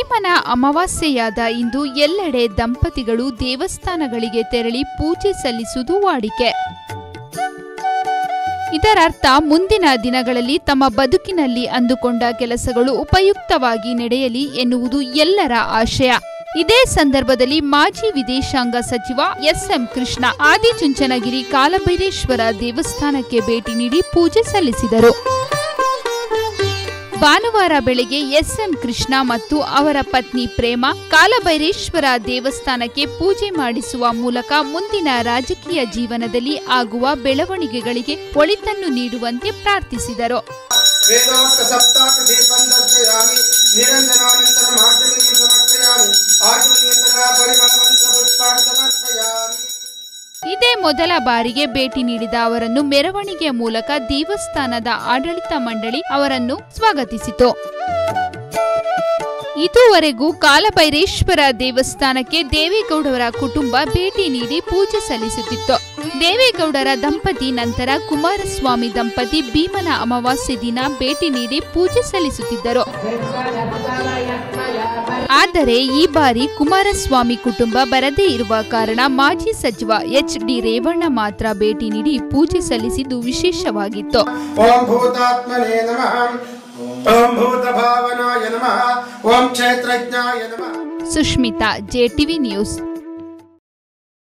ಭೀಮನ ಅಮಾವಾಸ್ಯೆಯಾದ ಇಂದು ಎಲ್ಲೆಡೆ ದಂಪತಿಗಳು ದೇವಸ್ಥಾನಗಳಿಗೆ ತೆರಳಿ ಪೂಜೆ ಸಲ್ಲಿಸುವುದು ವಾಡಿಕೆ ಇದರರ್ಥ ಮುಂದಿನ ದಿನಗಳಲ್ಲಿ ತಮ್ಮ ಬದುಕಿನಲ್ಲಿ ಅಂದುಕೊಂಡ ಕೆಲಸಗಳು ಉಪಯುಕ್ತವಾಗಿ ನಡೆಯಲಿ ಎನ್ನುವುದು ಎಲ್ಲರ ಆಶಯ ಇದೇ ಸಂದರ್ಭದಲ್ಲಿ ಮಾಜಿ ವಿದೇಶಾಂಗ ಸಚಿವ ಎಸ್ಎಂ ಕೃಷ್ಣ ಆದಿಚುಂಚನಗಿರಿ ಕಾಲಭೈರೇಶ್ವರ ದೇವಸ್ಥಾನಕ್ಕೆ ಭೇಟಿ ನೀಡಿ ಪೂಜೆ ಸಲ್ಲಿಸಿದರು ಭಾನುವಾರ ಬೆಳಗ್ಗೆ ಎಸ್ಎಂ ಕೃಷ್ಣ ಮತ್ತು ಅವರ ಪತ್ನಿ ಪ್ರೇಮ ಕಾಲಭೈರೇಶ್ವರ ದೇವಸ್ಥಾನಕ್ಕೆ ಪೂಜೆ ಮಾಡಿಸುವ ಮೂಲಕ ಮುಂದಿನ ರಾಜಕೀಯ ಜೀವನದಲ್ಲಿ ಆಗುವ ಬೆಳವಣಿಗೆಗಳಿಗೆ ಒಳಿತನ್ನು ನೀಡುವಂತೆ ಪ್ರಾರ್ಥಿಸಿದರು वेदोक्त सप्ताक दीपं दर्शयामि निरञ्जनानन्तरम् आचमनीयं समर्पयामि आचमनीयन्तरा परिमलमन्त्र पुष्पाणि समर्पयामि ಇದೇ ಮೊದಲ ಬಾರಿಗೆ ಭೇಟಿ ನೀಡಿದ ಅವರನ್ನು ಮೆರವಣಿಗೆಯ ಮೂಲಕ ದೇವಸ್ಥಾನದ ಆಡಳಿತ ಮಂಡಳಿ ಅವರನ್ನು ಸ್ವಾಗತಿಸಿತು ಇದುವರೆಗೂ ಕಾಲಭೈರೇಶ್ವರ ದೇವಸ್ಥಾನಕ್ಕೆ ದೇವೇಗೌಡರ ಕುಟುಂಬ ಭೇಟಿ ನೀಡಿ ಪೂಜೆ ಸಲ್ಲಿಸುತ್ತಿತ್ತು ದೇವೇಗೌಡರ ದಂಪತಿ ನಂತರ ಕುಮಾರಸ್ವಾಮಿ ದಂಪತಿ ಭೀಮನ ಅಮಾವಾಸ್ಯೆ ದಿನ ಭೇಟಿ ನೀಡಿ ಪೂಜೆ ಸಲ್ಲಿಸುತ್ತಿದ್ದರು ಆದರೆ ಈ ಬಾರಿ ಕುಮಾರಸ್ವಾಮಿ ಕುಟುಂಬ ಬರದೇ ಇರುವ ಕಾರಣ ಮಾಜಿ ಸಚಿವ ಎಚ್ ಡಿ ರೇವಣ್ಣ ಮಾತ್ರ ಭೇಟಿ ನೀಡಿ ಪೂಜೆ ಸಲ್ಲಿಸಿದ್ದು ವಿಶೇಷವಾಗಿತ್ತು ॐ भूतात्मने नमः ॐ भूतभावनाय नमः ॐ क्षेत्रज्ञाय नमः ಸುಷ್ಮಿತಾ ಜೆಟಿವಿ ನ್ಯೂಸ್